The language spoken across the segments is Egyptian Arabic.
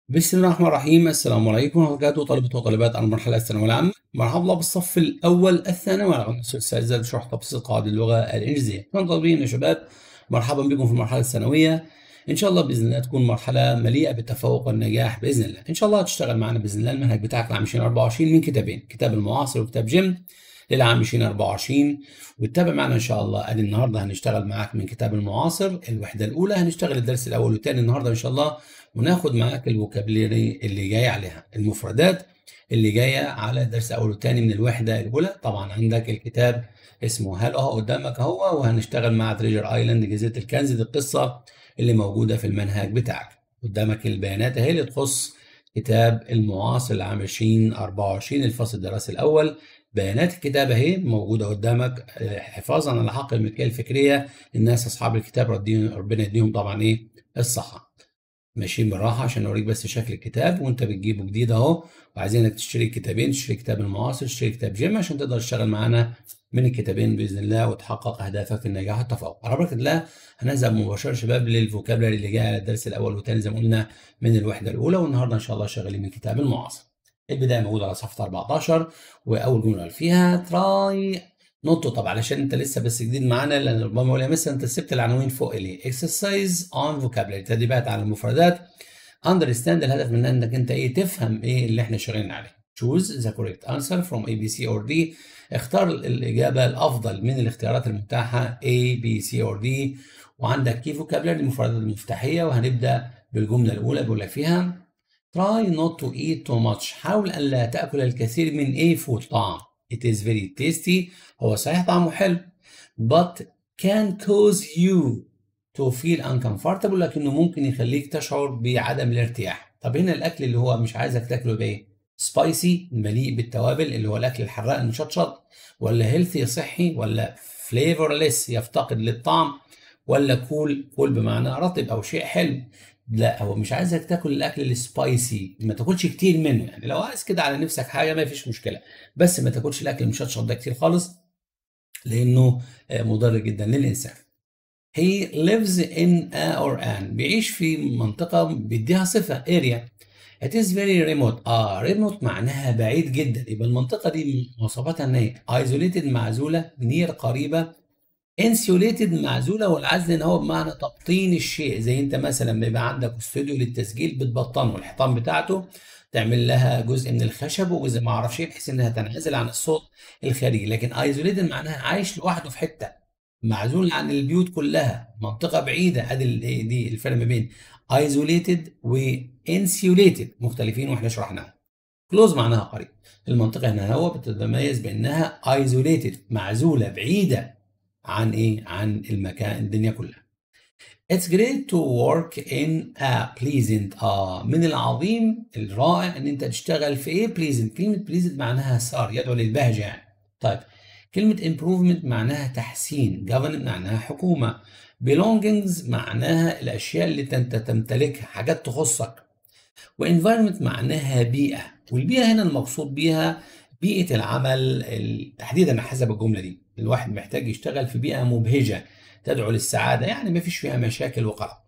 بسم الله الرحمن الرحيم السلام عليكم ورحمة الله وبركاته طلبة وطالبات المرحلة الثانوية العامة مرحبا الله بالصف الأول الثانوي العام الأستاذ شرح تبسيط قواعد اللغة الإنجليزية كم طالبين يا شباب مرحبا بكم في المرحلة الثانوية إن شاء الله بإذن الله تكون مرحلة مليئة بالتفوق والنجاح بإذن الله إن شاء الله هتشتغل معنا بإذن الله المنهج بتاعك لعام 2024 من كتابين كتاب المعاصر وكتاب جيم للعام 2024 وتتابع معنا ان شاء الله ادي النهارده هنشتغل معاك من كتاب المعاصر الوحده الاولى هنشتغل الدرس الاول والثاني النهارده ان شاء الله وناخد معاك الفوكابلري اللي جاي عليها المفردات اللي جايه على الدرس الاول والثاني من الوحده الاولى طبعا عندك الكتاب اسمه هل اهو قدامك اهو وهنشتغل مع تريجر ايلاند جزيره الكنز دي القصه اللي موجوده في المنهج بتاعك قدامك البيانات اهي اللي تخص كتاب المعاصر لعام 2024 الفصل الدراسي الاول بيانات الكتاب اهي موجوده قدامك حفاظا على حق الملكيه الفكريه الناس اصحاب الكتاب ربنا يديهم طبعا ايه الصحه ماشيين بالراحه عشان اوريك بس شكل الكتاب وانت بتجيبه جديد اهو وعايزينك تشتري كتابين تشتري كتاب المعاصر تشتري كتاب جيم عشان تقدر تشتغل معانا من الكتابين باذن الله وتحقق اهدافك في النجاح والتفوق على بركه الله هنذهب مباشره شباب للفوكابلري اللي جاي على الدرس الاول والثاني زي ما قلنا من الوحده الاولى والنهارده ان شاء الله شغالين من كتاب المعاصر البدايه موجوده على صفحه 14 واول جمله فيها تراي نوتو طبعا علشان انت لسه بس جديد معانا لان ربما يقول مثلا انت سبت العناوين فوق ليه اكسرسايز اون فوكابلري تدريبات على المفردات اندرستاند الهدف منها انك انت ايه تفهم ايه اللي احنا شغالين عليه choose the correct answer from A B C or D اختار الإجابة الأفضل من الاختيارات المتاحة A B C or D وعندك كي فوكابلري المفردات المفتاحية وهنبدأ بالجملة الأولى بيقول لك فيها try not to eat too much حاول أن لا تأكل الكثير من أي فود طعام it is very tasty هو صحيح طعمه حلو but can cause you to feel uncomfortable لكنه ممكن يخليك تشعر بعدم الارتياح طب هنا الأكل اللي هو مش عايزك تاكله بإيه سبايسي مليء بالتوابل اللي هو الأكل الحراق المشطشط ولا هيلثي صحي ولا فليفرلس يفتقد للطعم ولا كول كول بمعنى رطب أو شيء حلو لا هو مش عايزك تاكل الاكل السبايسي ما تاكلش كتير منه يعني لو عايز كده على نفسك حاجه ما فيش مشكله بس ما تاكلش الاكل المشطشط ده كتير خالص لانه مضر جدا للانسان he lives in a or an بيعيش في منطقة بيديها صفة area it is very remote اه remote معناها بعيد جدا يبقى المنطقة دي مواصفاتها ان هي isolated معزولة near قريبة insulated معزوله والعزل ان هو بمعنى تبطين الشيء زي انت مثلا بيبقى عندك استوديو للتسجيل بتبطنه الحيطان بتاعته تعمل لها جزء من الخشب وجزء ما اعرفش ايه بحيث انها تنعزل عن الصوت الخارجي لكن ايزوليتد معناها عايش لوحده في حته معزول عن البيوت كلها منطقه بعيده ادي دي الفرق ما بين ايزوليتد وانسيوليتد مختلفين واحنا شرحناها كلوز معناها قريب المنطقه هنا هو بتتميز بانها ايزوليتد معزوله بعيده عن ايه؟ عن المكان الدنيا كلها. It's great to work in a pleasant آه من العظيم الرائع ان انت تشتغل في ايه pleasant كلمة pleasant معناها سار يدعو للبهجة يعني. طيب كلمة improvement معناها تحسين government معناها حكومة belongings معناها الأشياء اللي أنت تمتلكها حاجات تخصك وenvironment معناها بيئة والبيئة هنا المقصود بيها بيئة العمل تحديدا حسب الجملة دي الواحد محتاج يشتغل في بيئة مبهجة تدعو للسعادة يعني ما فيش فيها مشاكل وقلق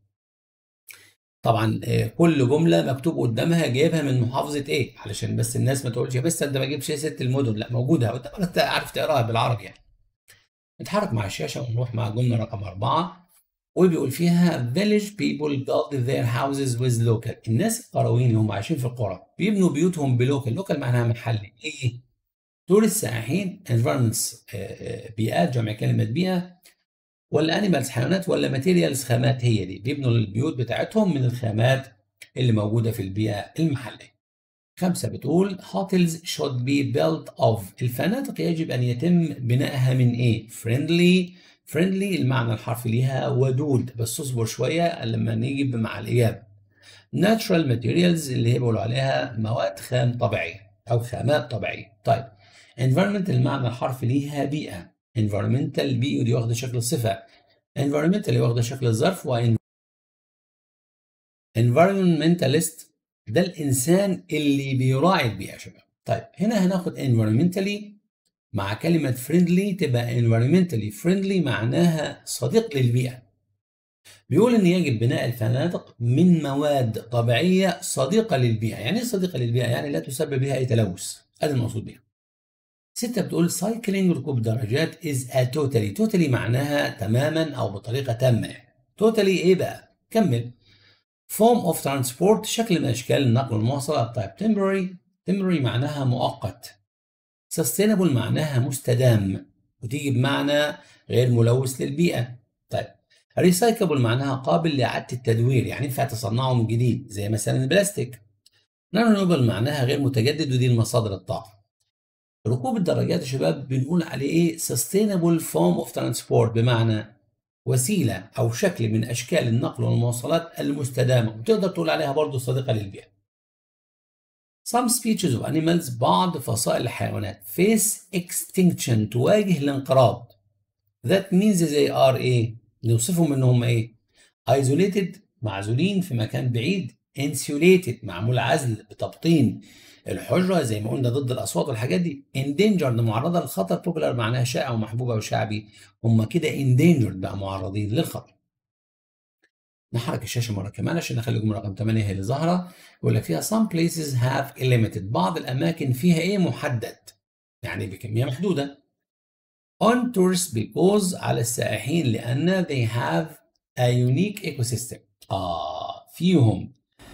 طبعا كل جملة مكتوب قدامها جايبها من محافظة ايه علشان بس الناس ما تقولش بس انت ما جبتش ست المدن لا موجودة قدامك انت عارف تقراها بالعربي يعني نتحرك مع الشاشة ونروح مع الجملة رقم أربعة وبيقول فيها village people build their houses with local الناس القرويين اللي هم عايشين في القرى بيبنوا بيوتهم بلوكال لوكال معناها محلي ايه دول السائحين environments بيئات جمع كلمة بيئة ولا انيمالز حيوانات ولا ماتيريالز خامات هي دي بيبنوا البيوت بتاعتهم من الخامات اللي موجودة في البيئة المحلية خمسة بتقول hotels should be built of الفنادق يجب أن يتم بنائها من إيه؟ friendly friendly المعنى الحرفي ليها ودود بس اصبر شوية لما نيجي مع الإجابة natural materials اللي هي بيقولوا عليها مواد خام طبيعية أو خامات طبيعية طيب environment المعنى الحرفي ليها بيئة environmental بيئة دي واخدة شكل الصفة environmental اللي واخدة شكل الظرف و environmentalist ده الإنسان اللي بيراعي البيئة يا شباب طيب هنا هناخد environmentally مع كلمة friendly تبقى environmentally friendly معناها صديق للبيئة بيقول ان يجب بناء الفنادق من مواد طبيعيه صديقه للبيئه يعني ايه صديقه للبيئه يعني لا تسبب بها اي تلوث هذا المقصود بها ستة بتقول سايكلينج ركوب دراجات از ا توتالي توتالي معناها تماما او بطريقه تامه توتالي ايه بقى كمل فورم اوف ترانسبورت شكل من اشكال النقل والمواصلات طيب temporary temporary معناها مؤقت sustainable معناها مستدام وتيجي بمعنى غير ملوث للبيئه طيب ريسايكبل معناها قابل لإعادة التدوير يعني ينفع تصنعه من جديد زي مثلا البلاستيك نانو معناها غير متجدد ودي المصادر الطاقة ركوب الدراجات يا شباب بنقول عليه ايه sustainable form of transport بمعنى وسيلة أو شكل من أشكال النقل والمواصلات المستدامة وتقدر تقول عليها برضه صديقة للبيئة. Some species of animals بعض فصائل الحيوانات face extinction تواجه الانقراض. That means they are ايه؟ نوصفهم ان هم ايه؟ isolated معزولين في مكان بعيد insulated معمول عزل بتبطين الحجره زي ما قلنا ضد الاصوات والحاجات دي endangered معرضه للخطر popular معناها شائع ومحبوبه وشعبي هم كده endangered بقى معرضين للخطر نحرك الشاشه مره كمان عشان نخلي الجمله رقم 8 هي اللي ظاهره يقول لك فيها some places have limited بعض الاماكن فيها ايه محدد يعني بكميه محدوده on tourists because على السائحين لأن they have a unique ecosystem آه فيهم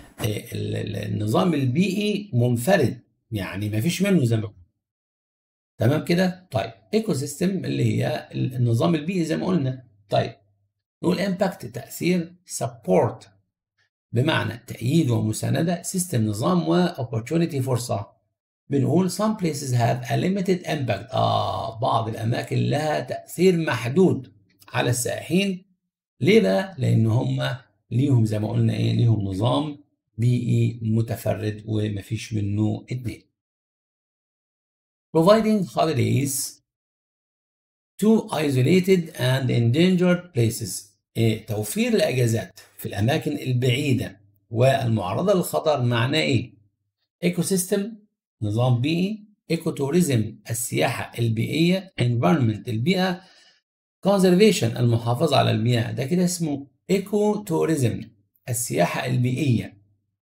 النظام البيئي منفرد يعني ما فيش منه زي ما تمام كده طيب ايكو سيستم اللي هي النظام البيئي زي ما قلنا طيب نقول امباكت تاثير سبورت بمعنى تأييد ومساندة سيستم نظام و opportunity فرصة بنقول some places have a limited impact آه بعض الأماكن لها تأثير محدود على السائحين ليه بقى؟ لأن هم ليهم زي ما قلنا إيه ليهم نظام بيئي متفرد ومفيش منه اتنين. Providing holidays to isolated and endangered places إيه؟ توفير الأجازات في الأماكن البعيدة والمعرضة للخطر معناه إيه؟ ايكو سيستم نظام بيئي ايكو توريزم السياحة البيئية environment البيئة conservation المحافظة على البيئة ده كده اسمه ايكو توريزم السياحة البيئية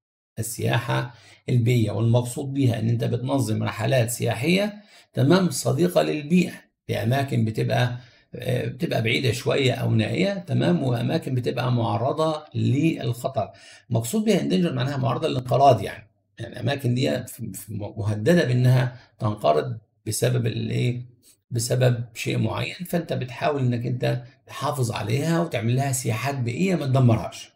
السياحة البيئية والمقصود بيها ان انت بتنظم رحلات سياحية تمام صديقة للبيئة لأماكن بتبقى بتبقى بعيدة شوية أو نائية تمام وأماكن بتبقى معرضة للخطر مقصود بها اندنجر معناها معرضة للانقراض يعني يعني الأماكن دي مهددة بأنها تنقرض بسبب الإيه؟ بسبب شيء معين فأنت بتحاول إنك أنت تحافظ عليها وتعمل لها سياحات بيئية ما تدمرهاش.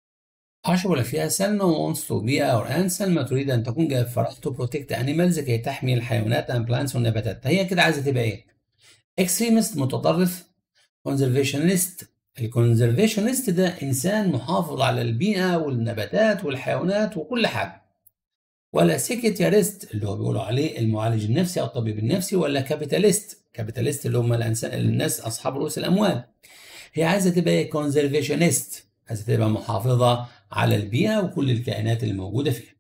عشرة ولا فيها سلمى wants to be or أن سلمى تريد أن تكون جاية فرح to protect animals كي تحمي الحيوانات and plants والنباتات هي كده عايزة تبقى إيه؟ extremist متطرف conservationist الكونزرفيشنست ده إنسان محافظ على البيئة والنباتات والحيوانات وكل حاجة. ولا سيكيتياريست اللي هو بيقولوا عليه المعالج النفسي او الطبيب النفسي ولا كابيتاليست كابيتاليست اللي هم الناس اصحاب رؤوس الاموال هي عايزه تبقى كونزرفيشنست عايزه تبقى محافظه على البيئه وكل الكائنات اللي موجوده فيها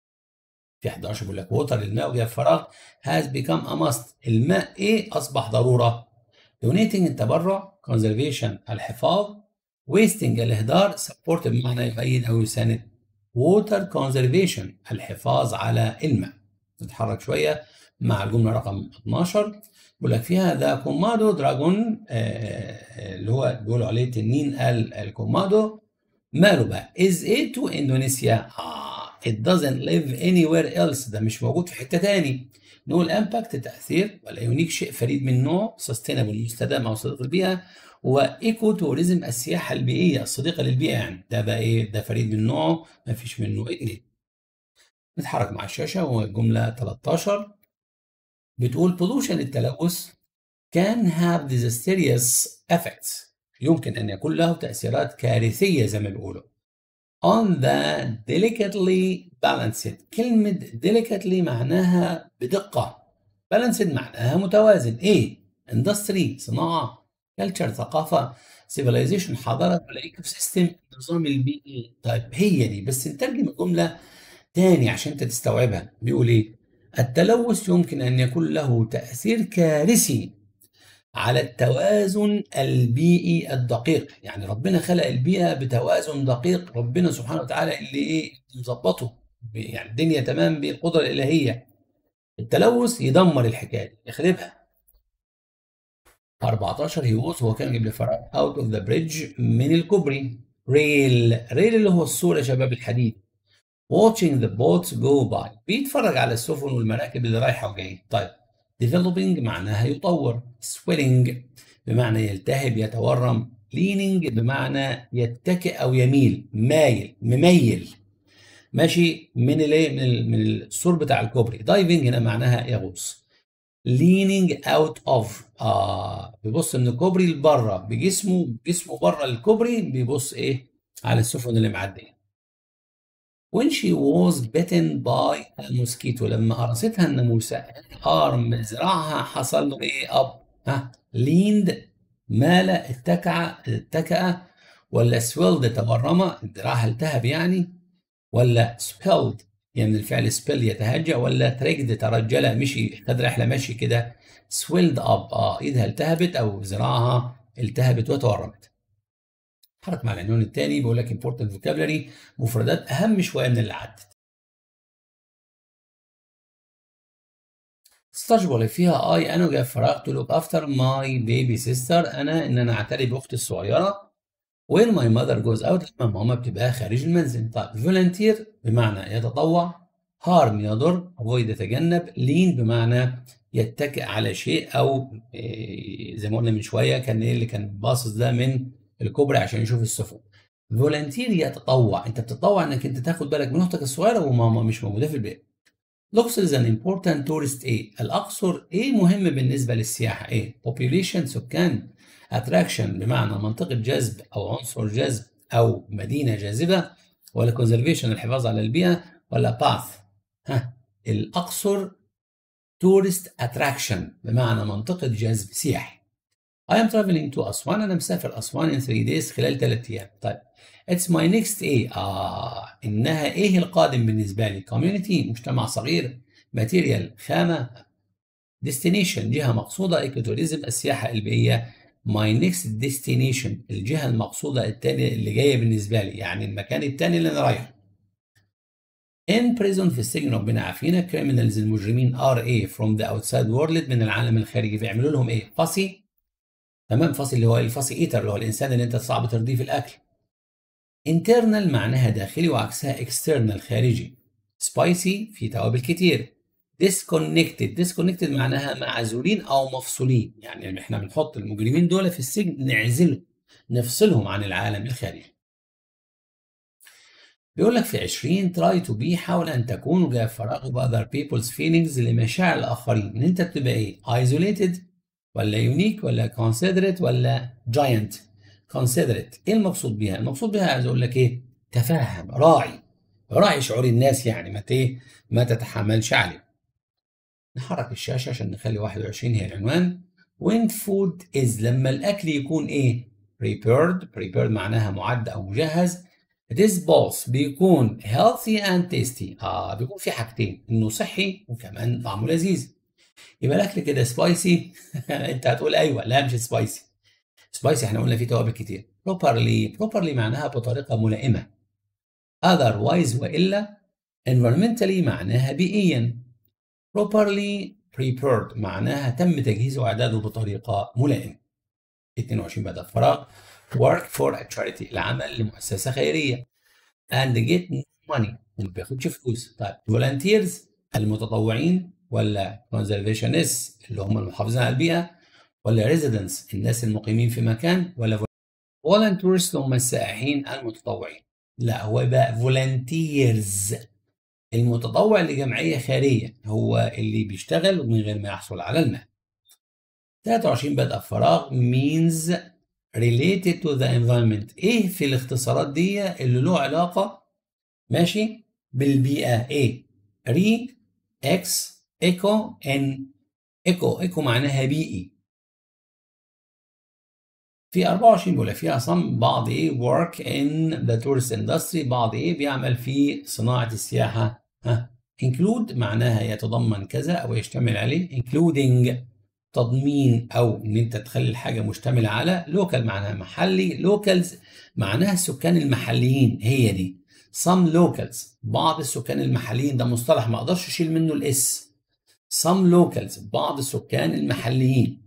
في 11 بيقول لك ووتر الماء وجاء فراغ هاز بيكام ا ماست الماء ايه اصبح ضروره دونيتنج التبرع كونزرفيشن الحفاظ ويستنج الاهدار سبورت بمعنى يؤيد او يساند ووتر كونزرفيشن الحفاظ على الماء نتحرك شويه مع الجمله رقم 12 بيقول لك فيها ذا كومادو دراجون اللي هو بيقولوا عليه تنين الكومادو ماله بقى از ايه تو اندونيسيا اه it doesn't live anywhere else ده مش موجود في حته تاني نقول امباكت تاثير ولا يونيك شيء فريد من نوع سستينبل مستدام او صديق البيئه وايكو توريزم السياحه البيئيه الصديقه للبيئه يعني ده بقى ايه ده فريد من نوعه ما فيش منه اتنين نتحرك مع الشاشه والجمله 13 بتقول pollution التلوث can have disastrous effects يمكن ان يكون له تاثيرات كارثيه زي ما بيقولوا on the delicately balanced كلمه delicately معناها بدقه balanced معناها متوازن ايه industry صناعه كلتشر ثقافة civilization حضارة ولا ايكو سيستم النظام البيئي طيب هي دي بس نترجم الجملة تاني عشان انت تستوعبها بيقول ايه التلوث يمكن ان يكون له تأثير كارثي على التوازن البيئي الدقيق يعني ربنا خلق البيئة بتوازن دقيق ربنا سبحانه وتعالى اللي ايه مظبطه يعني الدنيا تمام بالقدرة الإلهية التلوث يدمر الحكاية يخربها 14 he was هو كان يجيب لي فرق out of the bridge من الكوبري ريل ريل اللي هو السور يا شباب الحديد watching the boats go by بيتفرج على السفن والمراكب اللي رايحة وجاية طيب developing معناها يطور swelling بمعنى يلتهب يتورم leaning بمعنى يتكئ أو يميل مايل مميل ماشي من الايه من, من السور بتاع الكوبري دايفنج هنا معناها يغوص leaning out of اه بيبص من الكوبري لبره بجسمه جسمه بره الكوبري بيبص ايه على السفن اللي معديه when she was bitten by a mosquito لما قرصتها الناموسه arm ذراعها حصل له ايه اب ها leaned مال اتكع اتكأ ولا swelled تورم ذراعها التهب يعني ولا spelled يعني من الفعل سبيل يتهجأ ولا تريجد ترجل مشي خد رحله مشي كده swelled up اه ايدها التهبت او ذراعها التهبت وتورمت حرك مع العنوان الثاني بيقول لك important vocabulary مفردات اهم شويه من اللي عدت ستاجبل اللي فيها اي انا جاي فراغ تو لوك افتر ماي بيبي سيستر انا ان انا اعتني باختي الصغيره وين ماي ماذر جوز اوت لما ماما بتبقى خارج المنزل طيب فولنتير بمعنى يتطوع هارم يضر افويد يتجنب لين بمعنى يتكئ على شيء او إيه زي ما قلنا من شويه كان ايه اللي كان باصص ده من الكوبري عشان يشوف السفن فولنتير يتطوع انت بتتطوع انك انت تاخد بالك من اختك الصغيره وماما مش موجوده في البيت لوكس is an important tourist ايه الاقصر ايه مهم بالنسبه للسياحه ايه population سكان attraction بمعنى منطقه جذب او عنصر جذب او مدينه جاذبه ولا conservation الحفاظ على البيئه ولا path ها الاقصر tourist attraction بمعنى منطقه جذب سياحي I am traveling to أسوان أنا مسافر أسوان in 3 days خلال 3 أيام طيب It's my next إيه؟ آه إنها إيه القادم بالنسبة لي؟ community مجتمع صغير material خامة destination جهة مقصودة ايكوتوريزم السياحة البيئية my next destination الجهة المقصودة التانية اللي جاية بالنسبة لي يعني المكان التاني اللي أنا رايحه in prison في السجن ربنا عافينا criminals المجرمين are إيه from the outside world من العالم الخارجي بيعملوا لهم إيه؟ فصي تمام فصي اللي هو الفصي ايتر اللي هو الانسان اللي انت صعب ترضيه في الاكل internal معناها داخلي وعكسها external خارجي spicy في توابل كتير disconnected disconnected معناها معزولين او مفصولين يعني احنا بنحط المجرمين دول في السجن نعزلهم نفصلهم عن العالم الخارجي بيقول لك في 20 try to be حاول ان تكون جاء فراغ ب other people's feelings لمشاعر الاخرين ان انت بتبقى ايه isolated ولا يونيك ولا كونسيدريت ولا جاينت كونسيدريت ايه المقصود بيها المقصود بيها عايز اقول لك ايه تفهم راعي راعي شعور الناس يعني ما ايه ما تتحملش عليه نحرك الشاشه عشان نخلي 21 هي العنوان when food is لما الاكل يكون ايه prepared prepared معناها معد او مجهز this both بيكون healthy and tasty اه بيكون في حاجتين انه صحي وكمان طعمه لذيذ يبقى الاكل كده سبايسي انت هتقول ايوه لا مش سبايسي سبايسي احنا قلنا فيه توابل كتير properly properly معناها بطريقه ملائمه otherwise والا environmentally معناها بيئيا properly prepared معناها تم تجهيزه واعداده بطريقه ملائمه 22 بدأ فراغ work for a charity العمل لمؤسسه خيريه and get money وما بياخدش فلوس طيب volunteers المتطوعين ولا conservationists اللي هم المحافظين على البيئة ولا residents الناس المقيمين في مكان ولا volunteers هم السائحين المتطوعين لا هو يبقى volunteers المتطوع لجمعية خيرية هو اللي بيشتغل من غير ما يحصل على المال 23 بدأ فراغ means related to the environment ايه في الاختصارات دي اللي له علاقة ماشي بالبيئة ايه ري اكس ايكو ان ايكو ايكو معناها بيئي في 24 بيقول فيها صم بعض ايه work in the tourist industry بعض ايه بيعمل في صناعة السياحة ها include معناها يتضمن كذا او يشتمل عليه including تضمين او ان انت تخلي الحاجه مشتمله على لوكال معناها محلي لوكالز معناها السكان المحليين هي دي some locals بعض السكان المحليين ده مصطلح ما اقدرش اشيل منه الاس some locals بعض السكان المحليين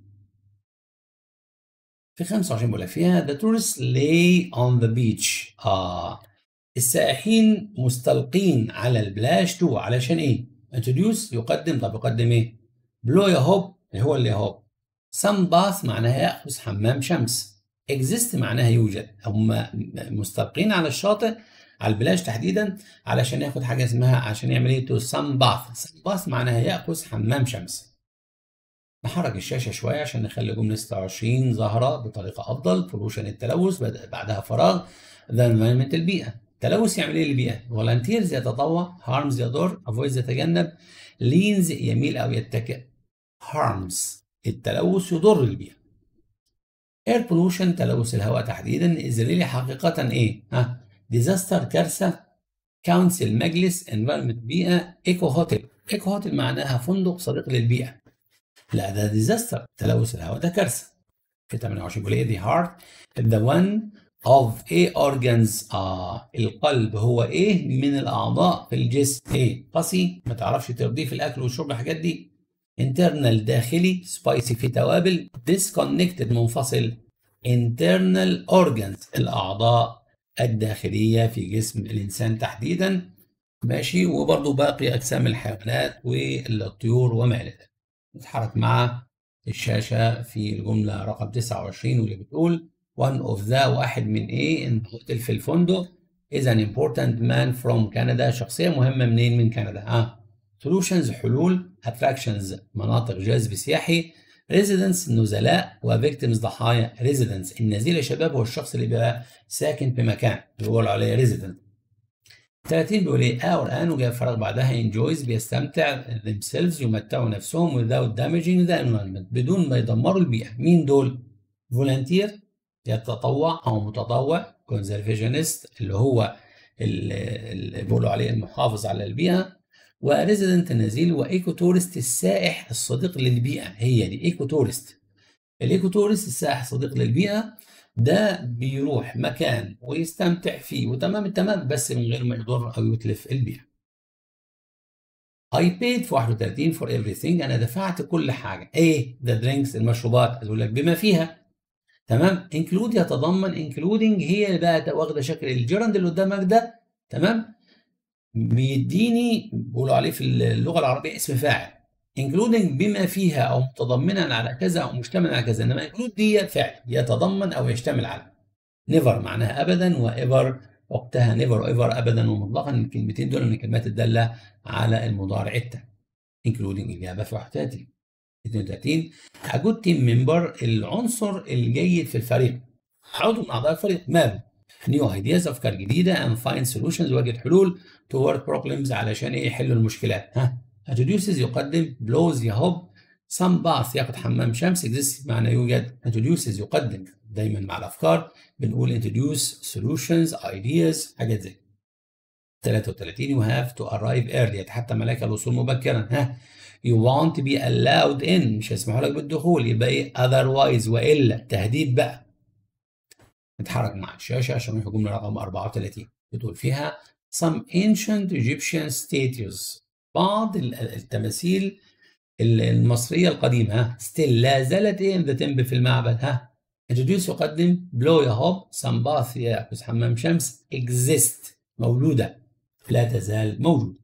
في 25 بيقول لك فيها the tourists lay on the beach اه السائحين مستلقين على البلاش تو علشان ايه؟ introduce يقدم طب يقدم ايه؟ بلو يهوب اللي هو اللي هوب sun bath معناها يأخذ حمام شمس exist معناها يوجد هم مستلقين على الشاطئ على البلاش تحديدا علشان ياخد حاجه اسمها عشان يعمل ايه تو sun bath sun bath معناها يأخذ حمام شمس نحرك الشاشة شوية عشان نخلي جملة 26 ظاهرة بطريقة أفضل pollution التلوث بعدها فراغ the environment البيئة التلوث يعمل ايه للبيئة؟ volunteers يتطوع harms يضر avoids يتجنب leans يميل أو يتكئ harms التلوث يضر البيئة air pollution تلوث الهواء تحديدا إزرائيلي حقيقة إيه؟ ها disaster كارثة كونسل مجلس environment بيئة ايكو هوتيل ايكو هوتيل معناها فندق صديق للبيئة لا ده ديزاستر تلوث الهواء ده كارثة في 28 بيقول ايه the heart the one of a organs آه القلب هو ايه من الأعضاء في الجسم ايه قاسي ما تعرفش ترضيه في الأكل والشرب الحاجات دي internal داخلي سبايسي في توابل disconnected منفصل internal organs الأعضاء الداخلية في جسم الإنسان تحديدا ماشي وبرضه باقي أجسام الحيوانات والطيور وما إلى ذلك نتحرك مع الشاشة في الجملة رقم 29 واللي بتقول one of the واحد من إيه إن هوتيل في الفندق is an important man from Canada شخصية مهمة منين من كندا آه solutions حلول attractions مناطق جذب سياحي residents نزلاء وفيكتيمز ضحايا residents النزيل يا شباب هو الشخص اللي بيبقى ساكن في مكان بيقول عليه resident 30 بيقول ايه اور ان وجاء فراغ بعدها enjoys بيستمتع themselves يمتعوا نفسهم without damaging the environment بدون ما يدمروا البيئة مين دول؟ volunteer يتطوع أو متطوع conservationist اللي هو اللي بيقولوا عليه المحافظ على البيئة وريزيدنت النزيل وايكو تورست السائح الصديق للبيئة هي دي ايكو تورست الايكو تورست السائح الصديق للبيئة ده بيروح مكان ويستمتع فيه وتمام التمام بس من غير ما يضر او يتلف البيئة. I paid في 31 for everything انا دفعت كل حاجة. ايه؟ the drinks المشروبات اقول لك بما فيها. تمام؟ include يتضمن including هي اللي بقى واخدة شكل الجيرند اللي قدامك ده تمام؟ بيديني بيقولوا عليه في اللغة العربية اسم فاعل. including بما فيها او متضمنا على كذا او مشتمل على كذا انما include دي فعل يتضمن او يشتمل على never معناها ابدا وايفر وقتها never وايفر ابدا ومطلقا الكلمتين دول من الكلمات الداله على المضارع التام including الاجابه في 31 32 a good team member العنصر الجيد في الفريق عضو من اعضاء الفريق ماله نيو ايدياز افكار جديده and find solutions وجد حلول to work problems علشان ايه يحلوا المشكلات ها introduces يقدم blows يهب some bath ياخد حمام شمس exist معنى يوجد introduces يقدم دايما مع الافكار بنقول introduce solutions ideas حاجات زي 33 you have to arrive early يتحتم عليك الوصول مبكرا ها you want to be allowed in مش هيسمحوا لك بالدخول يبقى ايه otherwise والا تهديد بقى نتحرك مع الشاشه عشان نروح الجمله رقم 34 بتقول فيها some ancient Egyptian statues بعض التماثيل المصرية القديمة ستيل لا زالت ايه ذا تمبل في المعبد ها introduce يقدم بلو يهوب سمباث يأخذ حمام شمس exist موجودة لا تزال موجودة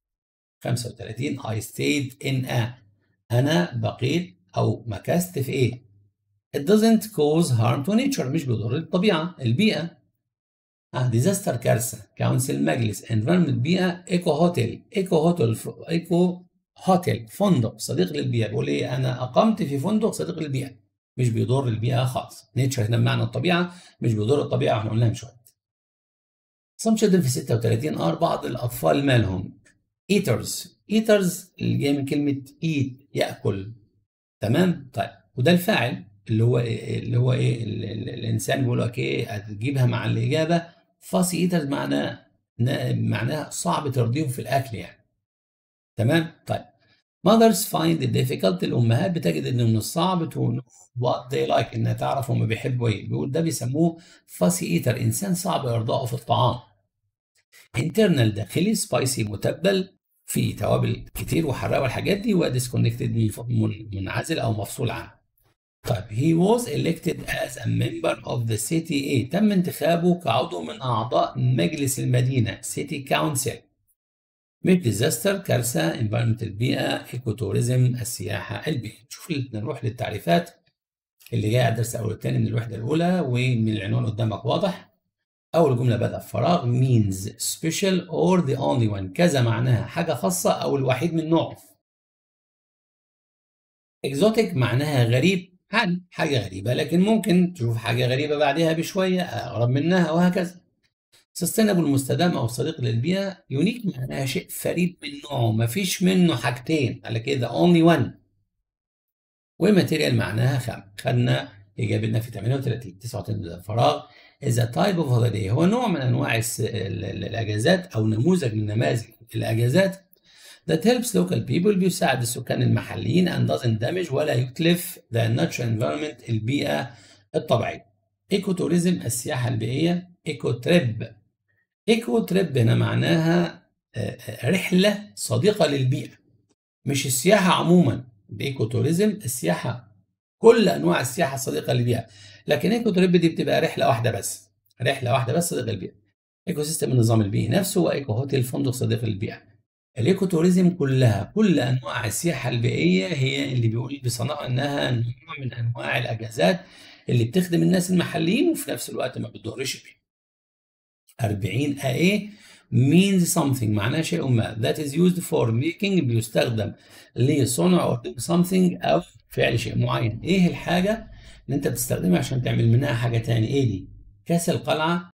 35 I stayed in a أنا بقيت أو مكثت في إيه؟ It doesn't cause harm to nature مش بيضر الطبيعة البيئة اه ديزاستر كارثه كونسل مجلس انفيرمنت بيئه ايكو هوتيل ايكو هوتيل ايكو هوتيل فندق صديق للبيئه بيقول ايه انا اقمت في فندق صديق للبيئه مش بيضر البيئه خالص نيتشر هنا بمعنى الطبيعه مش بيضر الطبيعه احنا قلناها من شويه some children في 36 ار بعض الاطفال مالهم ايترز ايترز اللي جاي من كلمه ايت ياكل تمام طيب وده الفاعل اللي هو اللي هو ايه الانسان بيقول لك ايه هتجيبها مع الاجابه فاسي ايترز معناه معناها صعب ترضيهم في الاكل يعني تمام طيب mothers find it difficult الأمهات بتجد إنه من الصعب to know what they like إنها تعرف هم بيحبوا إيه بيقول ده بيسموه fussy eater إنسان صعب إرضائه في الطعام internal داخلي spicy متبل في توابل كتير وحراقه والحاجات دي وديسكونكتد منعزل او مفصول عنه. طيب he was elected as a member of the CTA تم انتخابه كعضو من اعضاء مجلس المدينه City Council. مش ديزاستر كارثه environment البيئه ايكو توريزم السياحه البيئيه. نشوف نروح للتعريفات اللي جايه على الدرس الاول والثاني من الوحده الاولى ومن العنوان قدامك واضح. أول جملة بدأ بفراغ means special or the only one كذا معناها حاجة خاصة أو الوحيد من نوعه exotic معناها غريب عن حاجة غريبة لكن ممكن تشوف حاجة غريبة بعدها بشوية أقرب منها وهكذا sustainable مستدام أو صديق للبيئة يونيك معناها شيء فريد من نوعه مفيش منه حاجتين على كده only one وماتيريال معناها خام خدنا إجابتنا في 38 39 فراغ is a type of holiday هو نوع من انواع الاجازات او نموذج من نماذج الاجازات that helps local people بيساعد السكان المحليين and doesn't damage ولا يتلف the natural environment البيئة الطبيعية. ايكو توريزم السياحة البيئية ايكو تريب ايكو تريب هنا معناها رحلة صديقة للبيئة مش السياحة عموما بايكو توريزم السياحة كل انواع السياحة الصديقة للبيئة لكن ايكو تريب دي بتبقى رحله واحده بس رحله واحده بس صديقه للبيئه ايكو سيستم النظام البيئي نفسه وايكو هوتيل فندق صديق للبيئه الايكو توريزم كلها كل انواع السياحه البيئيه هي اللي بيقول بصناعه انها نوع من انواع الاجازات اللي بتخدم الناس المحليين وفي نفس الوقت ما بتضرش بيهم 40 ايه means something معناه شيء ما that is used for making بيستخدم لصنع or do something أو فعل شيء معين إيه الحاجة اللي أنت بتستخدمها عشان تعمل منها حاجة تاني إيه دي؟ كاس القلعة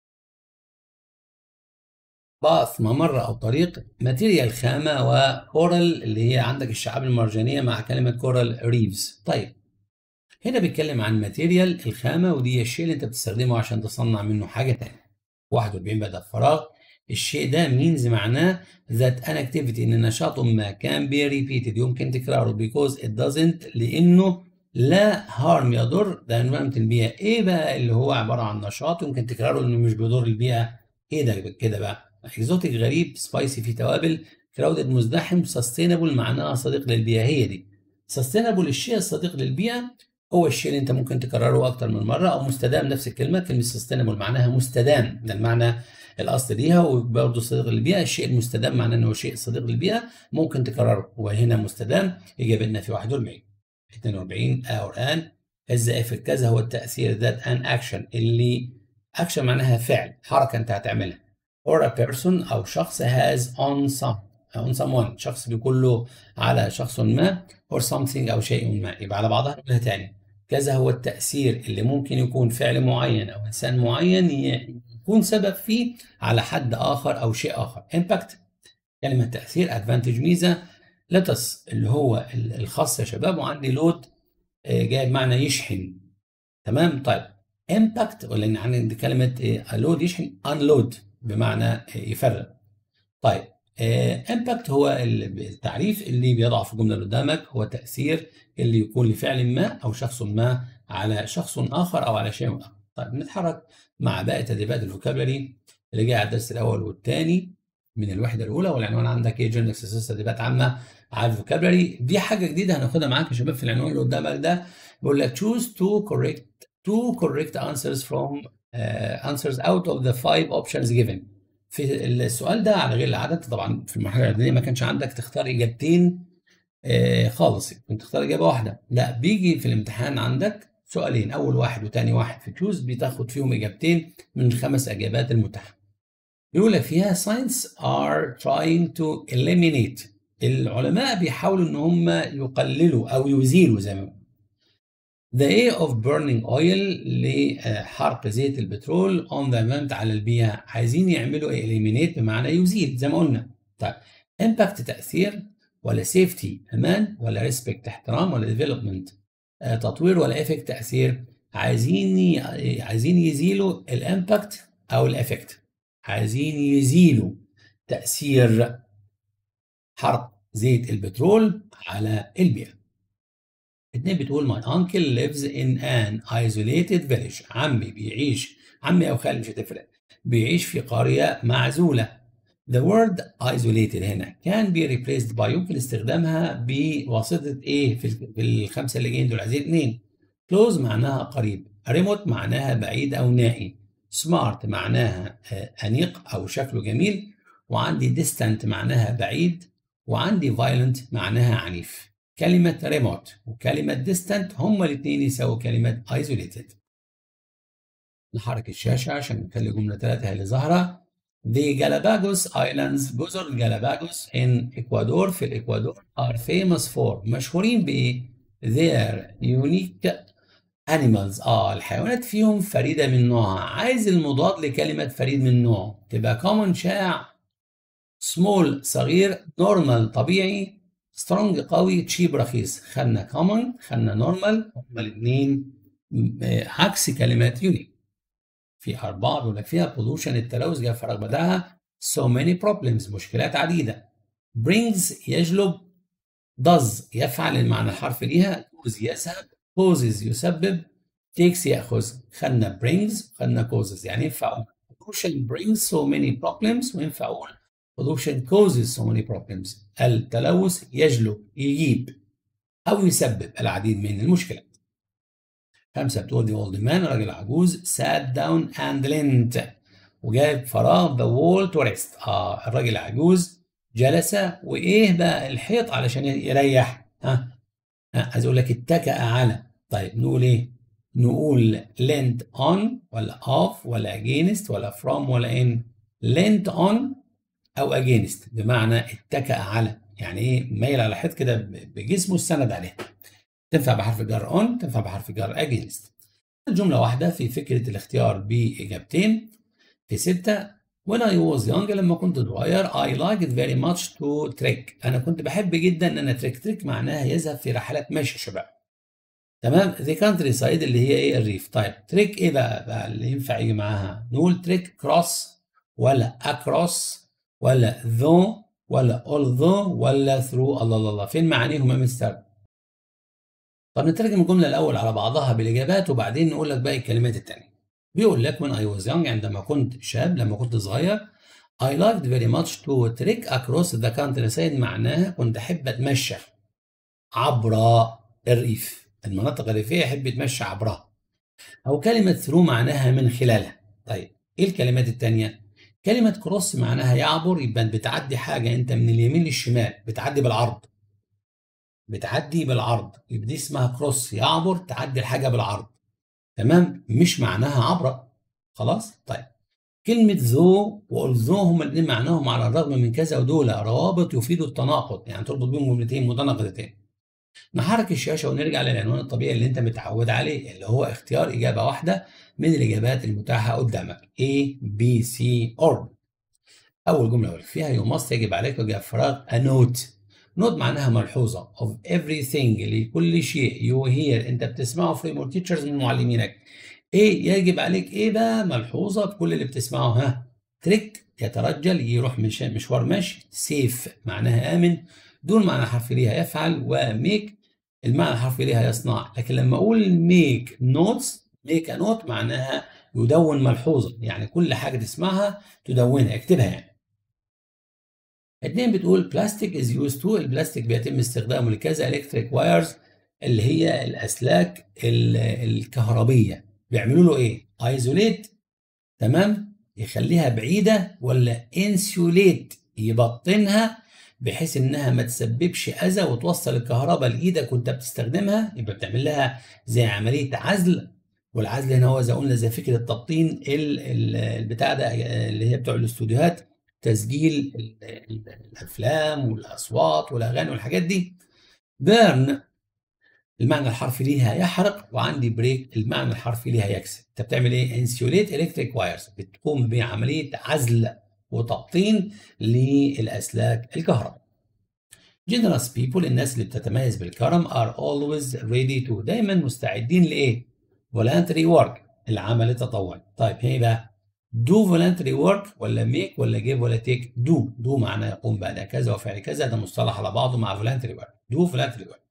باث ممر أو طريق ماتيريال خامة وكورال اللي هي عندك الشعاب المرجانية مع كلمة كورال ريفز طيب هنا بيتكلم عن ماتيريال الخامة ودي الشيء اللي أنت بتستخدمه عشان تصنع منه حاجة تانية 41 بدأ فراغ الشيء ده means معناه that an activity ان نشاط ما can be repeated يمكن تكراره because it doesn't لانه لا harm يضر the environment البيئة ايه بقى اللي هو عبارة عن نشاط يمكن تكراره انه مش بيضر البيئة ايه ده كده بقى اكزوتيك غريب سبايسي في توابل كراودد مزدحم سستينبل معناها صديق للبيئة هي دي سستينبل الشيء الصديق للبيئة هو الشيء اللي انت ممكن تكرره اكتر من مره او مستدام نفس الكلمه كلمه سستينبل معناها مستدام ده المعنى الاصل ليها وبرضه صديق للبيئه الشيء المستدام معناه انه شيء صديق للبيئه ممكن تكرره وهنا مستدام اجابتنا في 41 42 اور ان الزائف كذا هو التاثير ذات ان اكشن اللي اكشن معناها فعل حركه انت هتعملها or a person او شخص has on some on someone شخص بيقول له على شخص ما or something او شيء ما يبقى على بعضها نقولها تاني كذا هو التأثير اللي ممكن يكون فعل معين أو إنسان معين يكون سبب فيه على حد آخر أو شيء آخر impact كلمة تأثير advantage ميزة لتس اللي هو الخاص يا شباب وعندي لود جاي بمعنى يشحن تمام طيب impact ولا عندي كلمة لود يشحن unload بمعنى يفرق طيب امباكت هو التعريف اللي بيضع في الجمله اللي قدامك هو تاثير اللي يكون لفعل ما او شخص ما على شخص اخر او على شيء اخر. طيب نتحرك مع باقي تدريبات الفوكابلري اللي جاي على الدرس الاول والثاني من الوحده الاولى والعنوان عندك ايه جنرال اكسسوارز تدريبات عامه على الفوكابلري دي حاجه جديده هناخدها معاك يا شباب في العنوان اللي قدامك ده بيقول لك choose two correct two correct answers from uh, answers out of the five options given في السؤال ده على غير العدد طبعا في المرحله الاعداديه ما كانش عندك تختار اجابتين آه خالص كنت تختار اجابه واحده لا بيجي في الامتحان عندك سؤالين اول واحد وثاني واحد في تشوز بتاخد فيهم اجابتين من الخمس اجابات المتاحه يقول لك فيها science are trying to eliminate العلماء بيحاولوا ان هم يقللوا او يزيلوا زي ما The A of burning oil لحرق زيت البترول on the environment على البيئة عايزين يعملوا eliminate بمعنى يزيل زي ما قلنا طيب impact تأثير ولا safety أمان ولا respect احترام ولا development آه تطوير ولا effect تأثير عايزين عايزين يزيلوا الامباكت أو الافكت عايزين يزيلوا تأثير حرق زيت البترول على البيئة اتنين بتقول my uncle lives in an isolated village عمي بيعيش عمي أو خالي مش هتفرق بيعيش في قرية معزولة The word isolated هنا can be replaced by يمكن استخدامها بواسطة ايه في في الخمسة اللي جايين دول عايزين اتنين close معناها قريب remote معناها بعيد أو نائي smart معناها أنيق أو شكله جميل وعندي distant معناها بعيد وعندي violent معناها عنيف كلمة remote وكلمة distant هما الاثنين يساووا كلمة isolated نحرك الشاشة عشان نخلي جملة ثلاثة هي اللي ظاهرة The Galapagos Islands جزر جالاباجوس in Ecuador في الإكوادور are famous for مشهورين بإيه؟ Their unique animals اه الحيوانات فيهم فريدة من نوعها عايز المضاد لكلمة فريد من نوعه تبقى common شائع small صغير normal طبيعي strong قوي cheap رخيص خدنا common خدنا normal هما الاثنين عكس كلمات unique في أربعة بيقول لك فيها pollution التلوث جاء فراغ بداها so many problems مشكلات عديدة brings يجلب does يفعل المعنى الحرفي ليها cause يذهب causes يسبب takes يأخذ خدنا brings خدنا causes يعني ينفع أقول pollution brings so many problems وينفع أقول pollution causes so many problems التلوث يجلب يجيب أو يسبب العديد من المشكلات خمسة بتقول the old man راجل عجوز sat down and leant وجاب فراغ the wall to rest اه الراجل العجوز جلس وايه بقى الحيط علشان يريح ها عايز اقول لك اتكأ على طيب نقول ايه نقول leant on ولا off ولا against ولا from ولا in leant on او against بمعنى اتكأ على يعني ايه مايل على الحيط كده بجسمه السند عليه تنفع بحرف الجر on تنفع بحرف الجر against جملة واحدة في فكرة الاختيار بإجابتين في ستة When I was young لما كنت صغير I liked very much to trek أنا كنت بحب جدا أن أنا تريك تريك معناها يذهب في رحلات مشي شباب تمام the countryside اللي هي إيه الريف طيب تريك إيه بقى, بقى اللي ينفع يجي معاها نقول تريك cross ولا across ولا though ولا although ولا through الله الله الله فين معانيهم يا مستر طب نترجم الجملة الأول على بعضها بالإجابات وبعدين نقول لك باقي الكلمات التانية. بيقول لك when I was young عندما كنت شاب لما كنت صغير I liked very much to trek across the countryside معناها كنت أحب أتمشى عبر الريف. المناطق الريفية يحب يتمشى عبرها. أو كلمة through معناها من خلالها. طيب إيه الكلمات التانية؟ كلمة كروس معناها يعبر يبقى بتعدي حاجة أنت من اليمين للشمال بتعدي بالعرض. بتعدي بالعرض يبقى دي اسمها كروس يعبر تعدي الحاجه بالعرض تمام مش معناها عبره خلاص طيب كلمة ذو والذو هما الاثنين معناهم على الرغم من كذا ودول روابط يفيدوا التناقض يعني تربط بيهم جملتين متناقضتين. نحرك الشاشة ونرجع للعنوان الطبيعي اللي أنت متعود عليه اللي هو اختيار إجابة واحدة من الإجابات المتاحة قدامك A B C or أول جملة فيها you must يجب عليك وجاب فراغ a note نوت معناها ملحوظة of everything لكل شيء you hear أنت بتسمعه from your teachers من معلمينك إيه يجب عليك إيه بقى ملحوظة بكل اللي بتسمعه ها تريك يترجل يروح مش مشوار مشي سيف معناها آمن دون معنى حرفي ليها يفعل وميك المعنى الحرفي ليها يصنع لكن لما أقول ميك نوتس ميك نوت معناها يدون ملحوظة يعني كل حاجة تسمعها تدونها اكتبها يعني اتنين بتقول بلاستيك از يوز تو البلاستيك بيتم استخدامه لكذا الكتريك وايرز اللي هي الاسلاك الكهربيه بيعملوا له ايه ايزوليت تمام يخليها بعيده ولا انسيوليت يبطنها بحيث انها ما تسببش اذى وتوصل الكهرباء لايدك وانت بتستخدمها يبقى بتعمل لها زي عمليه عزل والعزل هنا هو زي قلنا زي فكره تبطين البتاع ده اللي هي بتوع الاستوديوهات تسجيل الافلام والاصوات والاغاني والحاجات دي بيرن المعنى الحرفي ليها يحرق وعندي بريك المعنى الحرفي ليها يكسر انت بتعمل ايه انسيوليت الكتريك وايرز بتقوم بعمليه عزل وتبطين للاسلاك الكهرباء generous people الناس اللي بتتميز بالكرم are always ready to دايما مستعدين لايه voluntary work العمل التطوعي طيب هي بقى do voluntary work ولا make ولا give ولا take do do معناه يقوم بأداء كذا وفعل كذا ده مصطلح على بعضه مع voluntary work do voluntary work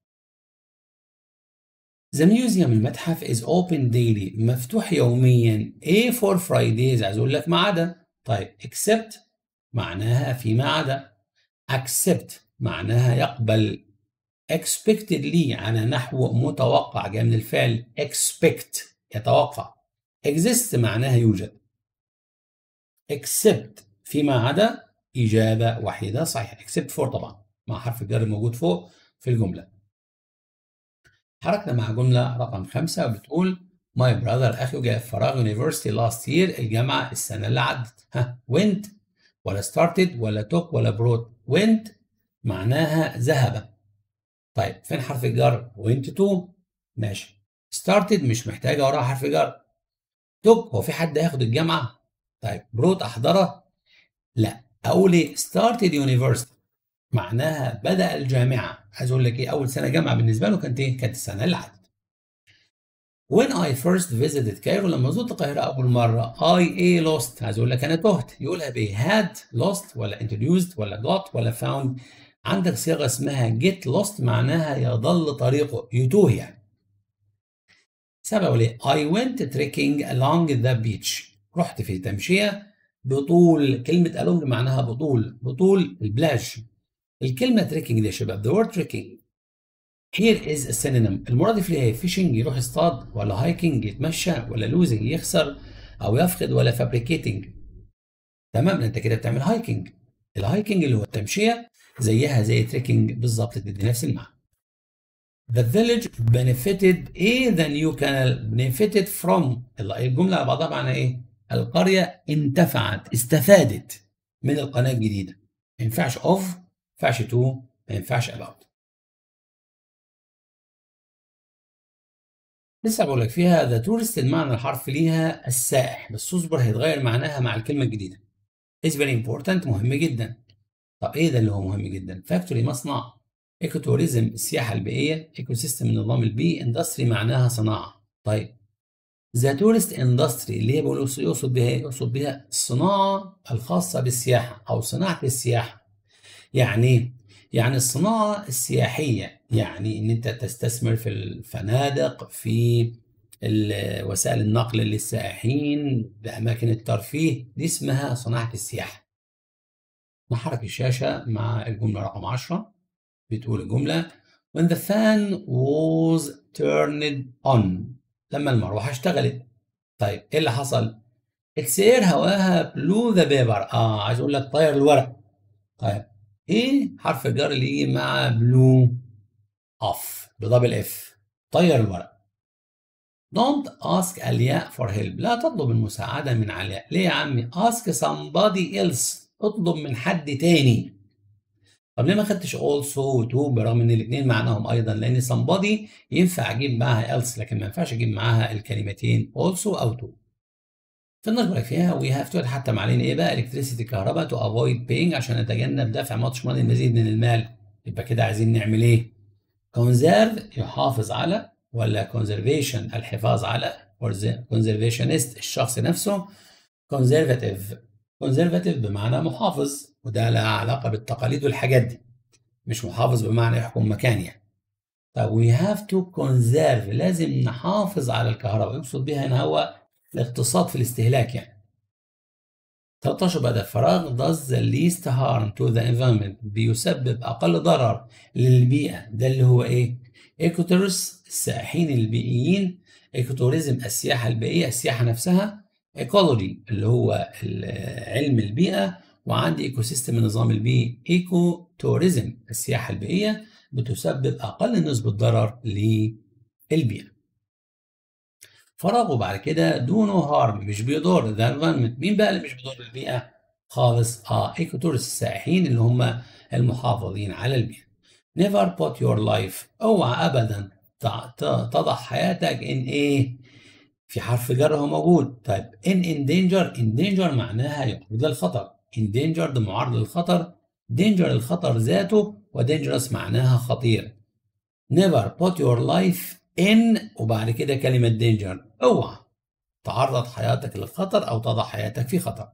The museum المتحف is open daily مفتوح يوميا A for Fridays عايز اقول لك ما عدا طيب except معناها فيما عدا accept معناها يقبل expectedly على نحو متوقع جاي من الفعل expect يتوقع exist معناها يوجد except فيما عدا إجابة واحدة صحيحة except for طبعا مع حرف الجر موجود فوق في الجملة حركنا مع جملة رقم خمسة بتقول My brother أخي جاء فراغ university last year الجامعة السنة اللي عدت ها went ولا started ولا took ولا brought went معناها ذهب طيب فين حرف الجر went to ماشي started مش محتاجة وراها حرف جر took هو في حد هياخد الجامعة طيب brought أحضره لا أقول إيه started university معناها بدأ الجامعة عايز أقول لك إيه أول سنة جامعة بالنسبة له كانت إيه كانت السنة اللي عدت When I first visited Cairo لما زرت القاهرة أول مرة I a lost عايز أقول لك أنا تهت يقولها ب had lost ولا introduced ولا got ولا found عندك صيغة اسمها get lost معناها يضل طريقه يتوه يعني سبب ليه I went trekking along the beach رحت في تمشية بطول كلمة along معناها بطول بطول البلاج الكلمة تريكنج دي يا شباب the word trekking here is a synonym المرادف ليها fishing يروح يصطاد ولا hiking يتمشى ولا losing يخسر أو يفقد ولا fabricating تمام انت كده بتعمل هايكنج الهايكنج اللي هو التمشية زيها زي تريكنج بالظبط تدي نفس المعنى The village benefited ايه the new canal benefited from الجملة على بعضها معناها ايه؟ القرية انتفعت استفادت من القناة الجديدة ما ينفعش of ما ينفعش to ما ينفعش about لسه بقول لك فيها ذا تورست المعنى الحرفي ليها السائح بس اصبر هيتغير معناها مع الكلمة الجديدة is very important مهم جدا طب ايه ده اللي هو مهم جدا فاكتوري مصنع ايكو توريزم السياحة البيئية ايكو سيستم النظام البيئي اندستري معناها صناعة طيب ذا تورست اندستري اللي هي بيقول يقصد بها ايه؟ يقصد بها الصناعة الخاصة بالسياحة أو صناعة السياحة. يعني ايه؟ يعني الصناعة السياحية يعني إن أنت تستثمر في الفنادق في وسائل النقل للسائحين بأماكن الترفيه دي اسمها صناعة السياحة. نحرك الشاشة مع الجملة رقم 10 بتقول الجملة When the fan was turned on لما المروحة اشتغلت طيب ايه اللي حصل؟ السير هواها بلو ذا بيبر اه عايز اقول لك طير الورق طيب ايه حرف الجر اللي يجي مع بلو اوف بدبل اف طير الورق Don't ask علياء for help لا تطلب المساعدة من علياء ليه يا عمي ask somebody else اطلب من حد تاني طب ليه ما خدتش also و to برغم ان الاثنين معناهم ايضا لان somebody ينفع اجيب معاها else لكن ما ينفعش اجيب معاها الكلمتين also او to فالنظرة فيها we have to يتحتم علينا ايه بقى electricity كهرباء to avoid paying عشان نتجنب دفع ماتش ماني المزيد من المال يبقى كده عايزين نعمل ايه؟ conserve يحافظ على ولا conservation الحفاظ على conservationist الشخص نفسه conservative conservative بمعنى محافظ وده لها علاقة بالتقاليد والحاجات دي مش محافظ بمعنى يحكم مكان يعني طب we have to conserve لازم نحافظ على الكهرباء يقصد بها هنا هو الاقتصاد في الاستهلاك يعني 13 بعد الفراغ does the least harm to the environment بيسبب أقل ضرر للبيئة ده اللي هو إيه؟ ايكوتورس السائحين البيئيين ايكوتوريزم السياحة البيئية السياحة نفسها ايكولوجي اللي هو علم البيئة وعندي ايكو سيستم النظام البيئي ايكو توريزم السياحة البيئية بتسبب أقل نسبة ضرر للبيئة فراغه بعد كده دونه هارم مش بيضر ده انفايرمنت مين بقى اللي مش بيضر البيئة خالص اه ايكو تورست السائحين اللي هم المحافظين على البيئة never put your life اوعى ابدا تضع حياتك ان ايه في حرف جر هو موجود طيب in in danger in danger معناها يعرض للخطر endangered معرض للخطر danger الخطر ذاته و dangerous معناها خطير never put your life in وبعد كده كلمة danger اوعى تعرض حياتك للخطر أو تضع حياتك في خطر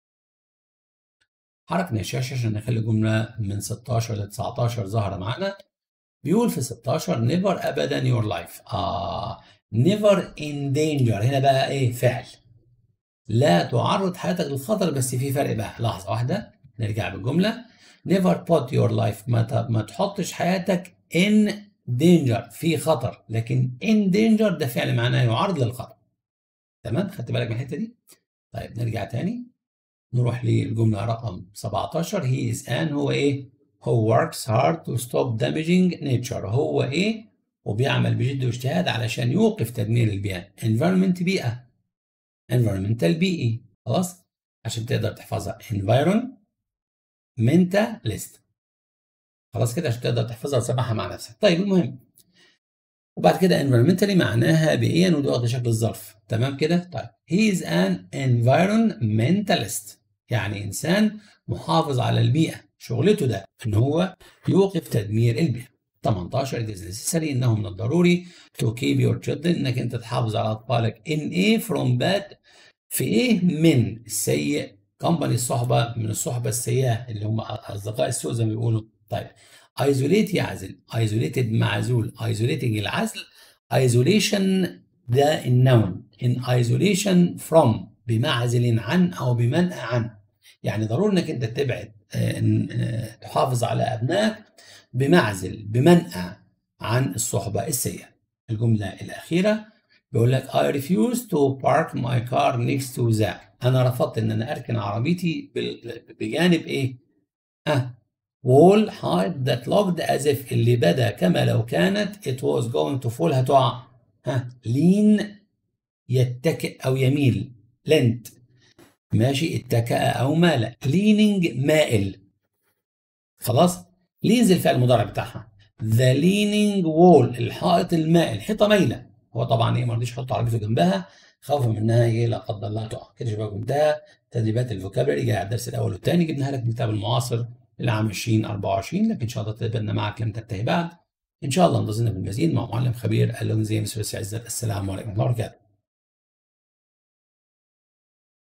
حركنا الشاشة عشان نخلي الجملة من 16 ل 19 ظاهرة معانا بيقول في 16 never أبدا your life آه never in danger هنا بقى إيه فعل لا تعرض حياتك للخطر بس في فرق بقى لحظة واحدة نرجع بالجملة never put your life ما, ما تحطش حياتك in danger في خطر لكن in danger ده فعل معناه يعرض للخطر تمام خدت بالك من الحتة دي طيب نرجع تاني نروح للجملة رقم 17 he is an هو ايه who works hard to stop damaging nature هو ايه وبيعمل بجد واجتهاد علشان يوقف تدمير البيئة environment بيئة environmental بيئي خلاص عشان تقدر تحفظها environmentalist خلاص كده عشان تقدر تحفظها وتسمعها مع نفسك طيب المهم وبعد كده environmentally معناها بيئيا ودي واخده شكل الظرف تمام كده طيب he is an environmentalist يعني انسان محافظ على البيئه شغلته ده ان هو يوقف تدمير البيئه 18 it is necessary انه من الضروري to keep your children انك انت تحافظ على اطفالك in a from bad في ايه من السيء كومباني الصحبه من الصحبه السيئه اللي هم اصدقاء السوء زي ما بيقولوا طيب isolate يعزل isolated معزول isolating العزل isolation ده النون in isolation from بمعزل عن او بمنع عن يعني ضروري انك انت تبعد تحافظ على ابنائك بمعزل بمنع عن الصحبه السيئه الجمله الاخيره بيقول لك I refuse to park my car next to that انا رفضت ان انا اركن عربيتي بجانب ايه اه wall height that looked as if اللي بدا كما لو كانت it was going to fall هتقع ها lean يتكئ او يميل lent ماشي اتكأ او مال leaning مائل خلاص leans الفعل المضارع بتاعها the leaning wall الحائط المائل حيطه مايله هو طبعا ايه ما رضيش يحط عربيته جنبها خوفا من انها ايه لا قدر الله تقع كده شباب انتهى تدريبات الفوكابلري جاي على الدرس الاول والثاني جبناها لك من الكتاب المعاصر لعام 2024 لكن ان شاء الله تتبنى معك لم تنتهي بعد ان شاء الله انتظرنا بالمزيد مع معلم خبير اللون زي مستر عزت السلام عليكم ورحمه الله وبركاته